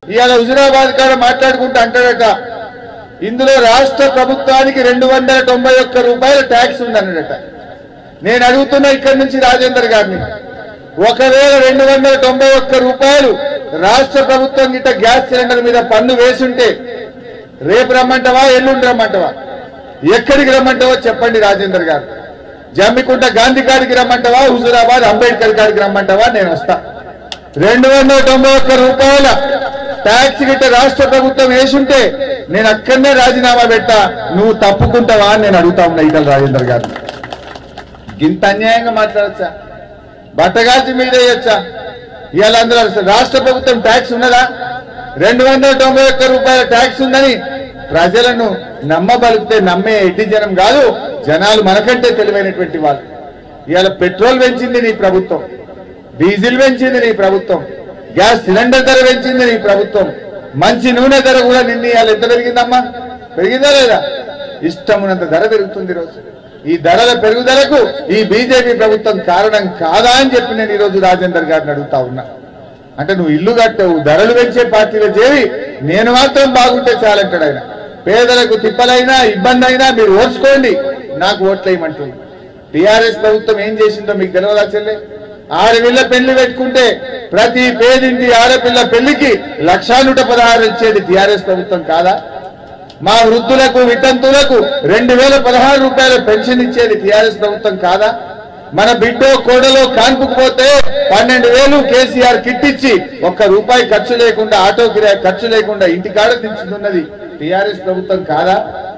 ఇవాళ హుజురాబాద్ కాడ మాట్లాడుకుంటూ అంటాడట ఇందులో రాష్ట్ర ప్రభుత్వానికి రెండు వందల తొంభై ఒక్క రూపాయల ట్యాక్స్ ఉందన్నాడట నేను అడుగుతున్నా ఇక్కడి నుంచి రాజేందర్ గారిని ఒకవేళ రెండు వందల తొంభై ఒక్క రూపాయలు రాష్ట్ర ప్రభుత్వం గిట్ట గ్యాస్ సిలిండర్ మీద పన్ను వేసుంటే రేపు రమ్మంటావా ఎల్లుండి రమ్మంటావా ఎక్కడికి రమ్మంటావో చెప్పండి రాజేందర్ గారు జమ్మికుంట గాంధీ కాడికి రమ్మంటావా హుజురాబాద్ అంబేద్కర్ కాడికి రమ్మంటావా నేను వస్తా రెండు వందల తొంభై ఒక్క రూపాయల ట్యాక్స్ గిట్ట రాష్ట్ర ప్రభుత్వం వేసుంటే నేను అక్కడనే రాజీనామా పెట్టా నువ్వు తప్పుకుంటావా అని నేను అడుగుతా ఉన్నా ఈటల రాజేందర్ గారు ఇంత అన్యాయంగా మాట్లాడచ్చా బట్టగాల్చి మీద వేయచ్చా ఇవాళ అందులో రాష్ట్ర ప్రభుత్వం ట్యాక్స్ ఉన్నదా రెండు వందల తొంభై ఒక్క రూపాయల ట్యాక్స్ ఉందని ప్రజలను నమ్మబలిపితే నమ్మే ఎడ్డి జనం కాదు జనాలు మనకంటే తెలివైనటువంటి వాళ్ళు ఇవాళ పెట్రోల్ పెంచింది నీ ప్రభుత్వం డీజిల్ పెంచింది నీ ప్రభుత్వం గ్యాస్ సిలిండర్ ధర పెంచింది నీ ప్రభుత్వం మంచి నూనె ధర కూడా నిన్న ఇవాళ ఎంత పెరిగిందమ్మా పెరిగిందా లేదా ఇష్టమునంత ధర పెరుగుతుంది ఈరోజు ఈ ధరల పెరుగుదలకు ఈ బీజేపీ ప్రభుత్వం కారణం కాదా అని చెప్పి నేను ఈరోజు రాజేందర్ గారిని అడుగుతా ఉన్నా అంటే నువ్వు ఇల్లు కట్టావు ధరలు పెంచే పార్టీలో చేరి నేను మాత్రం బాగుంటే చాలంటాడు ఆయన పేదలకు తిప్పలైనా ఇబ్బంది అయినా మీరు ఓర్చుకోండి నాకు ఓట్లేయమంటుంది టిఆర్ఎస్ ప్రభుత్వం ఏం చేసిందో మీకు తెలియదా చెల్లె ఆడపిల్ల పెళ్లి పెట్టుకుంటే ప్రతి పేదింటి ఆడపిల్ల పెళ్లికి లక్షా నూట పదహారు ఇచ్చేది టిఆర్ఎస్ ప్రభుత్వం కాదా మా వృద్ధులకు వితంతులకు రెండు వేల పదహారు రూపాయల పెన్షన్ ఇచ్చేది టిఆర్ఎస్ ప్రభుత్వం కాదా మన బిడ్డో కోడలో కాన్పుకు పోతే పన్నెండు వేలు కేసీఆర్ కిట్ ఇచ్చి ఒక్క రూపాయి ఖర్చు లేకుండా ఆటో కిరాయి ఖర్చు లేకుండా ఇంటికాడ దించుతున్నది టిఆర్ఎస్ ప్రభుత్వం కాదా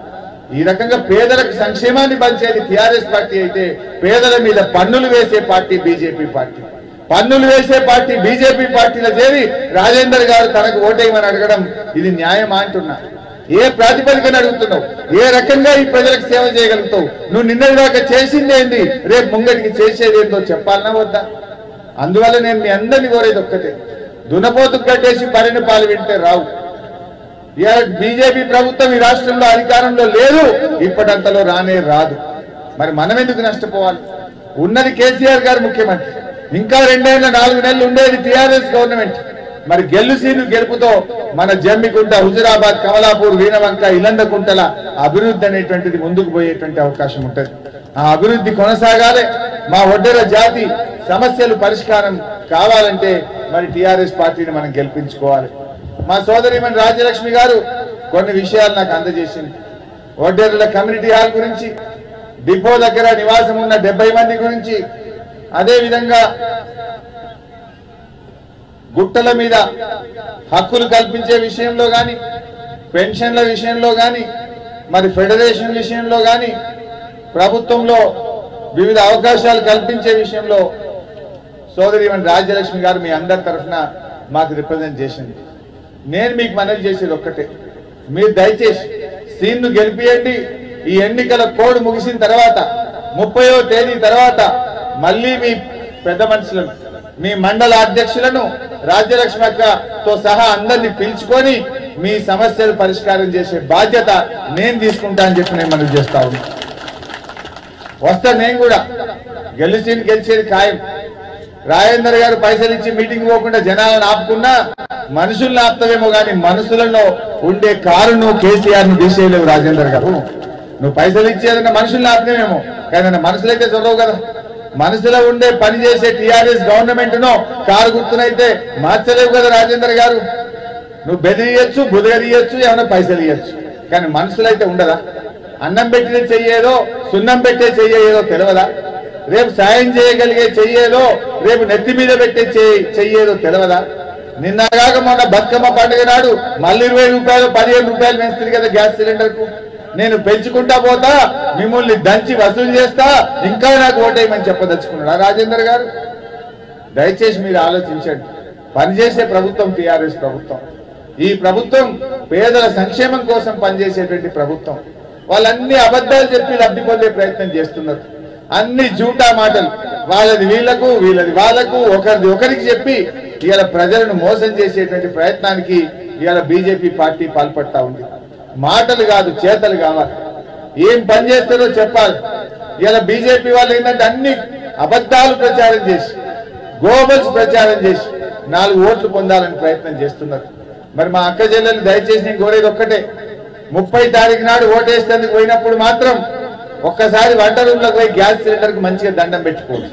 ఈ రకంగా పేదలకు సంక్షేమాన్ని పంచేది టిఆర్ఎస్ పార్టీ అయితే పేదల మీద పన్నులు వేసే పార్టీ బీజేపీ పార్టీ పన్నులు వేసే పార్టీ బీజేపీ పార్టీలో చేరి రాజేందర్ గారు తనకు ఓటేయమని అడగడం ఇది న్యాయమా అంటున్నా ఏ ప్రాతిపదికన అడుగుతున్నావు ఏ రకంగా ఈ ప్రజలకు సేవ చేయగలుగుతావు నువ్వు నిన్నటి దాకా చేసింది ఏంది రేపు ముంగటికి చేసేది ఏందో చెప్పాలన్నా వద్దా అందువల్ల నేను మీ అందరినీ కోరేది ఒక్కటే దునపోతుకు కట్టేసి పరిని పాలు వింటే రావు ఇవాళ బీజేపీ ప్రభుత్వం ఈ రాష్ట్రంలో అధికారంలో లేదు ఇప్పటంతలో రానే రాదు మరి మనం ఎందుకు నష్టపోవాలి ఉన్నది కేసీఆర్ గారు ముఖ్యమంత్రి ఇంకా రెండేళ్ల నాలుగు నెలలు ఉండేది టీఆర్ఎస్ గవర్నమెంట్ మరి గెల్లు సీను గెలుపుతో మన జమ్మికుంట హుజురాబాద్ కమలాపూర్ వీణవంక ఇలందకుంటల అభివృద్ధి అనేటువంటిది ముందుకు పోయేటువంటి అవకాశం ఉంటుంది ఆ అభివృద్ధి కొనసాగాలి మా ఒడ్డెర జాతి సమస్యలు పరిష్కారం కావాలంటే మరి టిఆర్ఎస్ పార్టీని మనం గెలిపించుకోవాలి మా సోదరిమణి రాజ్యలక్ష్మి గారు కొన్ని విషయాలు నాకు అందజేసింది ఒడ్డెర్ల కమ్యూనిటీ హాల్ గురించి డిపో దగ్గర నివాసం ఉన్న డెబ్బై మంది గురించి అదే విధంగా గుట్టల మీద హక్కులు కల్పించే విషయంలో గాని పెన్షన్ల విషయంలో గాని మరి ఫెడరేషన్ విషయంలో గాని ప్రభుత్వంలో వివిధ అవకాశాలు కల్పించే విషయంలో సోదరి రాజ్యలక్ష్మి గారు మీ అందరి తరఫున మాకు రిప్రజెంట్ చేసింది నేను మీకు మనవి చేసేది ఒక్కటే మీరు దయచేసి సీన్ను గెలిపియండి ఈ ఎన్నికల కోడ్ ముగిసిన తర్వాత ముప్పయో తేదీ తర్వాత మళ్ళీ మీ పెద్ద మనుషులను మీ మండల అధ్యక్షులను రాజ్యలక్ష్మి అక్కతో సహా అందరినీ పిలుచుకొని మీ సమస్యలు పరిష్కారం చేసే బాధ్యత నేను తీసుకుంటా అని చెప్పి నేను మనవి చేస్తా ఉన్నా వస్తా నేను కూడా గెలిచింది గెలిచేది ఖాయం రాజేందర్ గారు పైసలు ఇచ్చి మీటింగ్ పోకుండా జనాలను ఆపుకున్నా మనుషుల్ని ఆపుతావేమో కానీ మనసులలో ఉండే కారును కేసీఆర్ ను తీసేయలేవు రాజేందర్ గారు నువ్వు పైసలు ఇచ్చేదన్న మనుషుల్ని ఆపినేమేమో కానీ నా మనసులైతే చదవవు కదా మనసులో ఉండే పని చేసే టిఆర్ఎస్ గవర్నమెంట్ నో కారు గుర్తునైతే మార్చలేవు కదా రాజేందర్ గారు నువ్వు బెదిరియచ్చు బుదగరియచ్చు ఏమైనా పైసలు ఇవ్వచ్చు కానీ మనసులో అయితే ఉండదా అన్నం పెట్టిన చెయ్యేదో సున్నం పెట్టే చెయ్యేదో తెలియదా రేపు సాయం చేయగలిగే చెయ్యేదో రేపు నెత్తి మీద పెట్టే చెయ్యి- చెయ్యేదో తెలియదా నిన్నగాక మొన్న బతుకమ్మ పండుగ నాడు మళ్ళీ ఇరవై రూపాయలు పదిహేను రూపాయలు పెంచుతుంది కదా గ్యాస్ సిలిండర్ కు నేను పెంచుకుంటా పోతా మిమ్మల్ని దంచి వసూలు చేస్తా ఇంకా నాకు ఓటేయమని చెప్పదలుచుకున్నాడా రాజేందర్ గారు దయచేసి మీరు ఆలోచించండి పనిచేసే ప్రభుత్వం టిఆర్ఎస్ ప్రభుత్వం ఈ ప్రభుత్వం పేదల సంక్షేమం కోసం పనిచేసేటువంటి ప్రభుత్వం వాళ్ళన్ని అబద్ధాలు చెప్పి లబ్ధి పొందే ప్రయత్నం చేస్తున్నారు అన్ని జూటా మాటలు వాళ్ళది వీళ్ళకు వీళ్ళది వాళ్ళకు ఒకరిది ఒకరికి చెప్పి ఇవాళ ప్రజలను మోసం చేసేటువంటి ప్రయత్నానికి ఇవాళ బీజేపీ పార్టీ పాల్పడతా ఉంది మాటలు కాదు చేతలు కావాలి ఏం పని చేస్తారో చెప్పాలి ఇలా బీజేపీ వాళ్ళు ఏంటంటే అన్ని అబద్ధాలు ప్రచారం చేసి గోబల్స్ ప్రచారం చేసి నాలుగు ఓట్లు పొందాలని ప్రయత్నం చేస్తున్నారు మరి మా అక్క చెల్లెలు దయచేసి నేను కోరేది ఒక్కటే ముప్పై తారీఖు నాడు ఓటేసేందుకు పోయినప్పుడు మాత్రం ఒక్కసారి వంట రూమ్లోకి పోయి గ్యాస్ సిలిండర్ కు మంచిగా దండం పెట్టుకోండి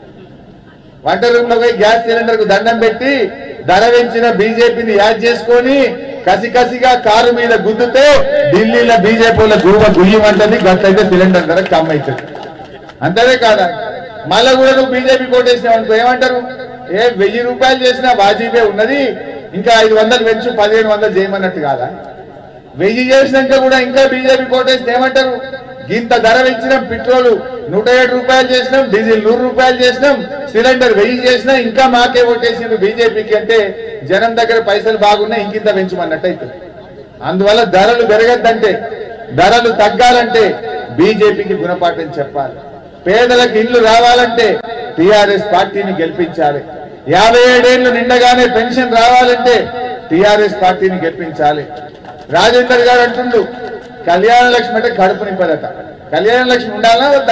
వంట రూమ్ లో పోయి గ్యాస్ సిలిండర్ కు దండం పెట్టి ధర పెంచిన బీజేపీని యాడ్ చేసుకొని కసి కసిగా కారు మీద గుద్దుతే ఢిల్లీలో బీజేపీల గురువ గుయ్యమంటది గట్లయితే సిలిండర్ ధర కమ్ అవుతుంది అంతేనే కాదా మళ్ళా కూడా నువ్వు బీజేపీ కోటేసినావు అనుకో ఏమంటారు ఏ వెయ్యి రూపాయలు చేసినా వాజీబే ఉన్నది ఇంకా ఐదు వందలు పెంచు పదిహేను వందలు చేయమన్నట్టు కాదా వెయ్యి చేసినాక కూడా ఇంకా బీజేపీ కోటేస్తే ఏమంటారు ఇంత ధర పెంచినాం పెట్రోల్ నూట ఏడు రూపాయలు చేసినాం డీజిల్ నూరు రూపాయలు చేసినాం సిలిండర్ వెయ్యి చేసినా ఇంకా మాకే ఓటేసింది బీజేపీకి అంటే జనం దగ్గర పైసలు బాగున్నాయి ఇంకింత పెంచమన్నట్టు అవుతుంది అందువల్ల ధరలు పెరగద్దంటే ధరలు తగ్గాలంటే బీజేపీకి గుణపాఠం చెప్పాలి పేదలకు ఇల్లు రావాలంటే టిఆర్ఎస్ పార్టీని గెలిపించాలి యాభై ఏడేళ్లు నిండగానే పెన్షన్ రావాలంటే టిఆర్ఎస్ పార్టీని గెలిపించాలి రాజేందర్ గారు అంటుండు కళ్యాణ లక్ష్మి అంటే కడుపు నింపదట కళ్యాణ లక్ష్మి ఉండాలా వద్దా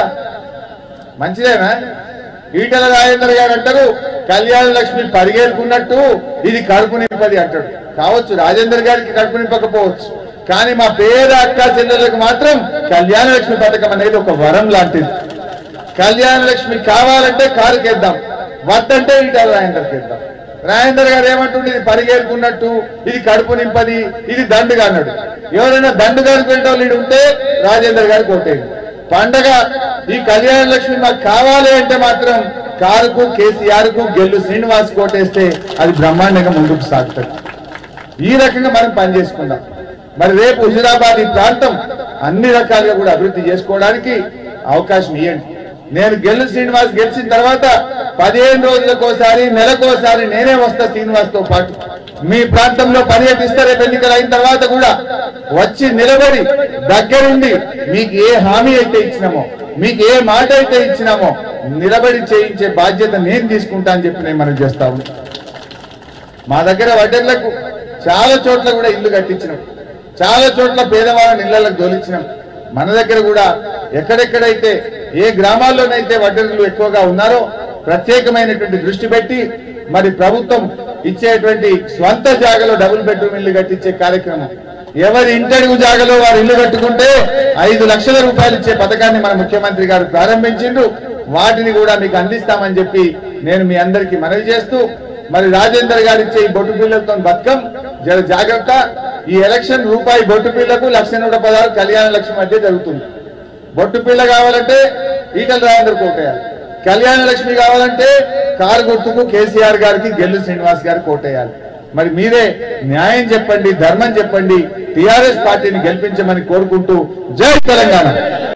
మంచిదేనా ఈటల రాజేందర్ గారు అంటారు కళ్యాణ లక్ష్మి పరిగెలుకున్నట్టు ఇది కడుపు నింపది అంటాడు కావచ్చు రాజేందర్ గారికి కడుపు నింపకపోవచ్చు కానీ మా పేద అక్క చెల్లెలకు మాత్రం కళ్యాణ లక్ష్మి పథకం అనేది ఒక వరం లాంటిది కళ్యాణ లక్ష్మి కావాలంటే కారుకేద్దాం వద్దంటే ఈటల రాజేందర్కి ఇద్దాం రాజేందర్ గారు ఏమంటుండే ఇది పరిగెలుకున్నట్టు ఇది కడుపు నింపది ఇది దండుగా అన్నాడు ఎవరైనా దండుగా అనుకునే వాళ్ళు ఈడు ఉంటే రాజేందర్ గారికి ఓటేయండి పండగ ఈ కళ్యాణ లక్ష్మి మాకు కావాలి అంటే మాత్రం కారుకు కేసీఆర్ కు గెల్లు శ్రీనివాస్ కోటేస్తే అది బ్రహ్మాండంగా ముందుకు సాగుతుంది ఈ రకంగా మనం పనిచేసుకుందాం మరి రేపు హుజురాబాద్ ఈ ప్రాంతం అన్ని రకాలుగా కూడా అభివృద్ధి చేసుకోవడానికి అవకాశం ఇవ్వండి నేను గెల్లు శ్రీనివాస్ గెలిచిన తర్వాత పదిహేను రోజులకోసారి నెలకోసారి నేనే వస్తా శ్రీనివాస్ తో పాటు మీ ప్రాంతంలో పర్యటిస్తే రేపు ఎన్నికలు అయిన తర్వాత కూడా వచ్చి నిలబడి దగ్గరుండి మీకు ఏ హామీ అయితే ఇచ్చినామో మీకు ఏ మాట అయితే ఇచ్చినామో నిలబడి చేయించే బాధ్యత నేను తీసుకుంటా అని చెప్పి నేను మనం చేస్తా ఉన్నాను మా దగ్గర వడ్డర్లకు చాలా చోట్ల కూడా ఇల్లు కట్టించినాం చాలా చోట్ల పేదవాళ్ళని ఇళ్లకు దోలించినాం మన దగ్గర కూడా ఎక్కడెక్కడైతే ఏ గ్రామాల్లోనైతే వడ్డర్లు ఎక్కువగా ఉన్నారో ప్రత్యేకమైనటువంటి దృష్టి పెట్టి మరి ప్రభుత్వం ఇచ్చేటువంటి స్వంత జాగలో డబుల్ బెడ్రూమ్ ఇల్లు కట్టించే కార్యక్రమం ఎవరి ఇంటడుగు జాగలో వారు ఇల్లు కట్టుకుంటే ఐదు లక్షల రూపాయలు ఇచ్చే పథకాన్ని మన ముఖ్యమంత్రి గారు ప్రారంభించిండ్రు వాటిని కూడా మీకు అందిస్తామని చెప్పి నేను మీ అందరికీ మనవి చేస్తూ మరి రాజేందర్ గారు ఇచ్చే ఈ బొట్టు పిల్లలతో బతుకం జర జాగ్రత్త ఈ ఎలక్షన్ రూపాయి బొట్టు పిల్లకు లక్ష నూట పదహారు కళ్యాణ లక్ష్మి మధ్య జరుగుతుంది బొట్టు పిల్ల కావాలంటే ఈటల రాజేందర్ కోటేయాలి కళ్యాణ లక్ష్మి కావాలంటే కారు గుర్తుకు కేసీఆర్ గారికి గెల్లు శ్రీనివాస్ గారు కోటేయాలి మరి మీరే న్యాయం చెప్పండి ధర్మం చెప్పండి టిఆర్ఎస్ పార్టీని గెలిపించమని కోరుకుంటూ జై తెలంగాణ